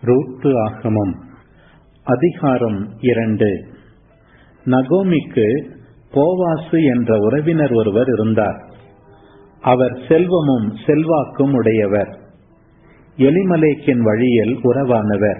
ரூத்து ஆகமம் அதிகாரம் இரண்டு நகோமிக்கு போவாசு என்ற உறவினர் ஒருவர் இருந்தார் அவர் செல்வமும் செல்வாக்கும் உடையவர் எலிமலேக்கின் வழியில் உறவானவர்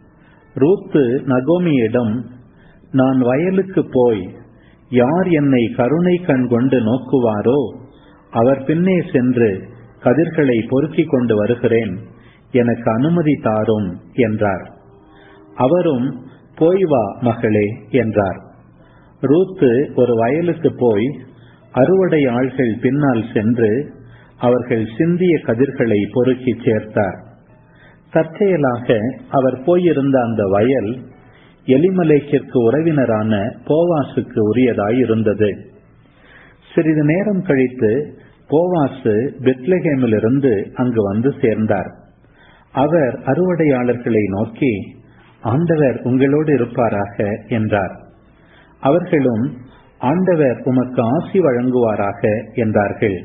ரூத்து நகோமியிடம் நான் வயலுக்கு போய் யார் என்னை கருணை கண் கொண்டு நோக்குவாரோ அவர் பின்னே சென்று கதிர்களை பொறுக்கிக் கொண்டு வருகிறேன் எனக்கு அனுமதி தாரும் என்றார் அவரும் போய் வா மகளே என்றார் ரூத்து ஒரு வயலுக்கு போய் அறுவடை ஆள்கள் பின்னால் சென்று அவர்கள் சிந்திய கதிர்களை பொறுக்கி சேர்த்தார் தற்செயலாக அவர் போயிருந்த அந்த வயல் எலிமலேக்கிற்கு உறவினரான போவாசுக்கு உரியதாய் இருந்தது சிறிது நேரம் கழித்து போவாசு பெத்லஹேமிலிருந்து அங்கு வந்து சேர்ந்தார் அவர் அறுவடையாளர்களை நோக்கி ஆண்டவர் உங்களோடு இருப்பாராக என்றார் அவர்களும் ஆண்டவர் உமக்கு ஆசி வழங்குவாராக என்றார்கள்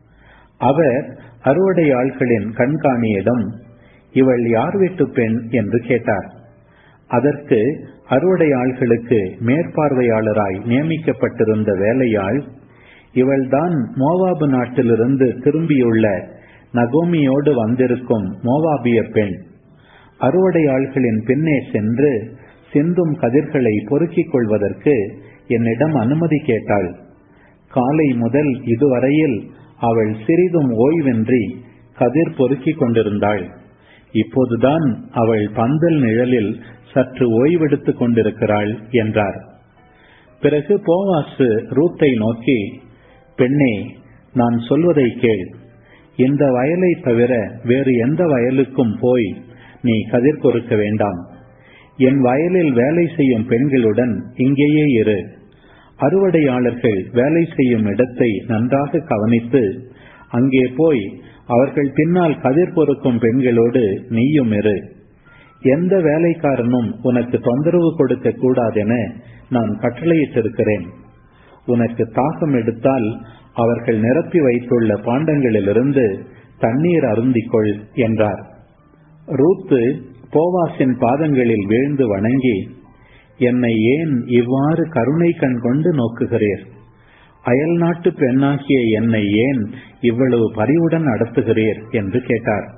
அவர் அறுவடை ஆள்களின் கண்காணியிடம் இவள் யார் வீட்டு பெண் என்று கேட்டார் அதற்கு அறுவடை ஆள்களுக்கு மேற்பார்வையாளராய் நியமிக்கப்பட்டிருந்த வேலையாள் இவள்தான் மோவாபு நாட்டிலிருந்து திரும்பியுள்ள நகோமியோடு வந்திருக்கும் மோவாபிய பெண் அறுவடை ஆள்களின் பின்னே சென்று சிந்தும் கதிர்களை பொறுக்கிக் கொள்வதற்கு என்னிடம் அனுமதி கேட்டாள் காலை முதல் இதுவரையில் அவள் சிறிதும் ஓய்வின்றி கதிர் பொறுக்கிக் கொண்டிருந்தாள் இப்போதுதான் அவள் பந்தல் நிழலில் சற்று ஓய்வெடுத்துக் கொண்டிருக்கிறாள் என்றார் பிறகு போவாசு ரூத்தை நோக்கி பெண்ணே நான் சொல்வதை கேள் இந்த வயலை தவிர வேறு எந்த வயலுக்கும் போய் நீ கதிர் பொறுக்க வேண்டாம் என் வயலில் வேலை செய்யும் பெண்களுடன் இங்கேயே இரு அறுவடையாளர்கள் வேலை செய்யும் இடத்தை நன்றாக கவனித்து அங்கே போய் அவர்கள் பின்னால் கதிர் பொறுக்கும் பெண்களோடு நீயும் இரு எந்த வேலைக்காரனும் உனக்கு தொந்தரவு கொடுக்க கூடாதென நான் கட்டளையிட்டிருக்கிறேன் உனக்கு தாகம் எடுத்தால் அவர்கள் நிரப்பி வைத்துள்ள பாண்டங்களிலிருந்து தண்ணீர் அருந்திக்கொள் என்றார் ரூத்து போவாசின் பாதங்களில் வீழ்ந்து வணங்கி என்னை ஏன் இவ்வாறு கருணை கண் கொண்டு நோக்குகிறீர் அயல் நாட்டு பெண்ணாகிய என்னை ஏன் இவ்வளவு பரிவுடன் நடத்துகிறீர் என்று கேட்டார்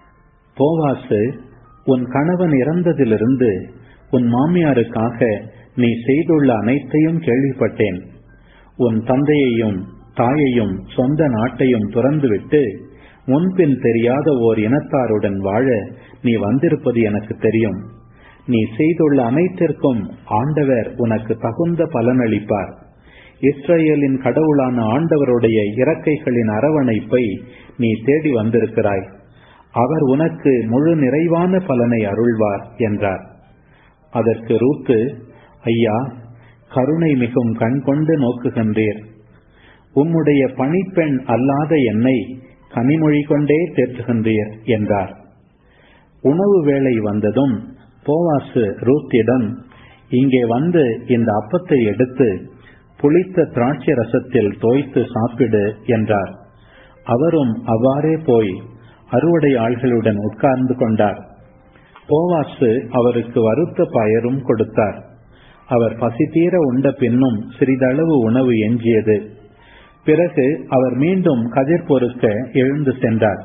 போவாசு உன் கணவன் இறந்ததிலிருந்து உன் மாமியாருக்காக நீ செய்துள்ள அனைத்தையும் கேள்விப்பட்டேன் உன் தந்தையையும் தாயையும் சொந்த நாட்டையும் துறந்துவிட்டு முன்பின் தெரியாத ஓர் இனத்தாருடன் வாழ நீ வந்திருப்பது எனக்கு தெரியும் நீ செய்துள்ள அனைத்திற்கும் ஆண்டவர் உனக்கு தகுந்த பலனளிப்பார் இஸ்ரேலின் கடவுளான ஆண்டவருடைய இறக்கைகளின் அரவணைப்பை நீ தேடி வந்திருக்கிறாய் அவர் உனக்கு முழு நிறைவான பலனை அருள்வார் என்றார் அதற்கு ரூத்து ஐயா கருணை மிகும் கண் கொண்டு நோக்குகின்றீர் உம்முடைய பணிப்பெண் அல்லாத என்னை கனிமொழி கொண்டே தேற்றுகின்றீர் என்றார் உணவு வேளை வந்ததும் போவாசு ரூத்திடம் இங்கே வந்து இந்த அப்பத்தை எடுத்து புளித்த திராட்சை ரசத்தில் தோய்த்து சாப்பிடு என்றார் அவரும் அவ்வாறே போய் அறுவடை ஆள்களுடன் உட்கார்ந்து கொண்டார் போவாசு அவருக்கு வருத்த பயரும் கொடுத்தார் அவர் பசித்தீர உண்ட பின்னும் சிறிதளவு உணவு எஞ்சியது பிறகு அவர் மீண்டும் கதிர் பொறுக்க எழுந்து சென்றார்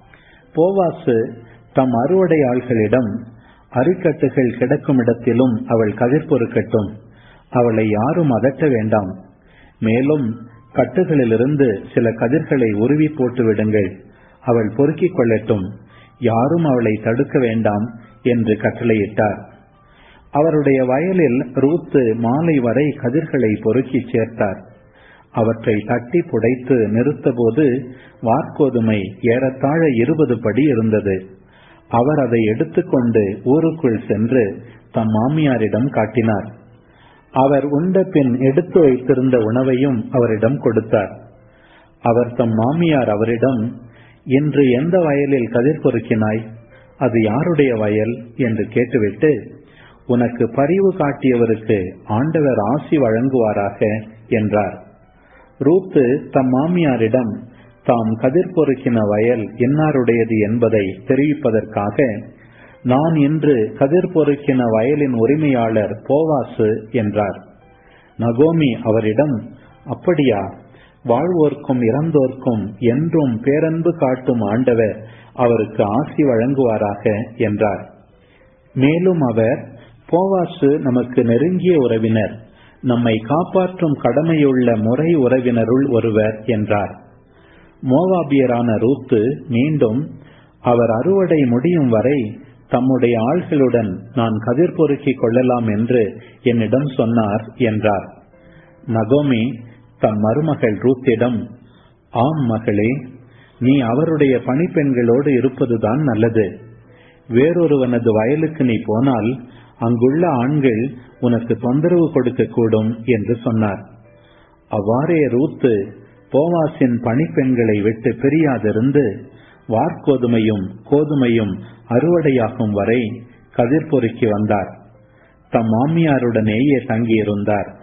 போவாசு தம் அறுவடை ஆள்களிடம் அரிக்கட்டுகள் கிடக்கும் இடத்திலும் அவள் கதிர் பொறுக்கட்டும் அவளை யாரும் அதட்ட வேண்டாம் மேலும் கட்டுகளிலிருந்து சில கதிர்களை உருவி போட்டு விடுங்கள் அவள் பொறுக்கிக் கொள்ளட்டும் யாரும் அவளை தடுக்க வேண்டாம் என்று கட்டளையிட்டார் அவருடைய வயலில் ரூத்து மாலை வரை கதிர்களை பொறுக்கி சேர்த்தார் அவற்றை தட்டி புடைத்து நிறுத்தபோது வார்கோதுமை ஏறத்தாழ இருபது படி இருந்தது அவர் அதை எடுத்துக்கொண்டு ஊருக்குள் சென்று தம் மாமியாரிடம் காட்டினார் அவர் உண்ட பின் எடுத்து வைத்திருந்த உணவையும் அவரிடம் கொடுத்தார் அவர் தம் மாமியார் அவரிடம் இன்று எந்த வயலில் கதிர் பொறுக்கினாய் அது யாருடைய வயல் என்று கேட்டுவிட்டு உனக்கு பரிவு காட்டியவருக்கு ஆண்டவர் ஆசி வழங்குவாராக என்றார் ரூத்து தம் மாமியாரிடம் தாம் கதிர் பொறுக்கின வயல் இன்னாருடையது என்பதை தெரிவிப்பதற்காக நான் இன்று கதிர் பொறுக்கின வயலின் உரிமையாளர் போவாசு என்றார் நகோமி அவரிடம் அப்படியா வாழ்வோர்க்கும் இறந்தோர்க்கும் என்றும் பேரன்பு காட்டும் ஆண்டவர் அவருக்கு ஆசி வழங்குவாராக என்றார் மேலும் அவர் போவாசு நமக்கு நெருங்கிய உறவினர் நம்மை காப்பாற்றும் கடமையுள்ள முறை உறவினருள் ஒருவர் என்றார் மோவாபியரான ரூத்து மீண்டும் அவர் அறுவடை முடியும் வரை தம்முடைய ஆள்களுடன் நான் கதிர் பொறுக்கிக் கொள்ளலாம் என்று என்னிடம் சொன்னார் என்றார் நகோமி தம் மருமகள் ரூத்திடம் ஆம் மகளே நீ அவருடைய பணிப்பெண்களோடு இருப்பதுதான் நல்லது வேறொருவனது வயலுக்கு நீ போனால் அங்குள்ள ஆண்கள் உனக்கு தொந்தரவு கொடுக்க கூடும் என்று சொன்னார் அவ்வாறே ரூத்து போவாசின் பணிப்பெண்களை விட்டு பிரியாதிருந்து வார்கோதுமையும் கோதுமையும் அறுவடையாகும் வரை கதிர் பொறுக்கி வந்தார் தம் மாமியாருடனேயே தங்கியிருந்தார்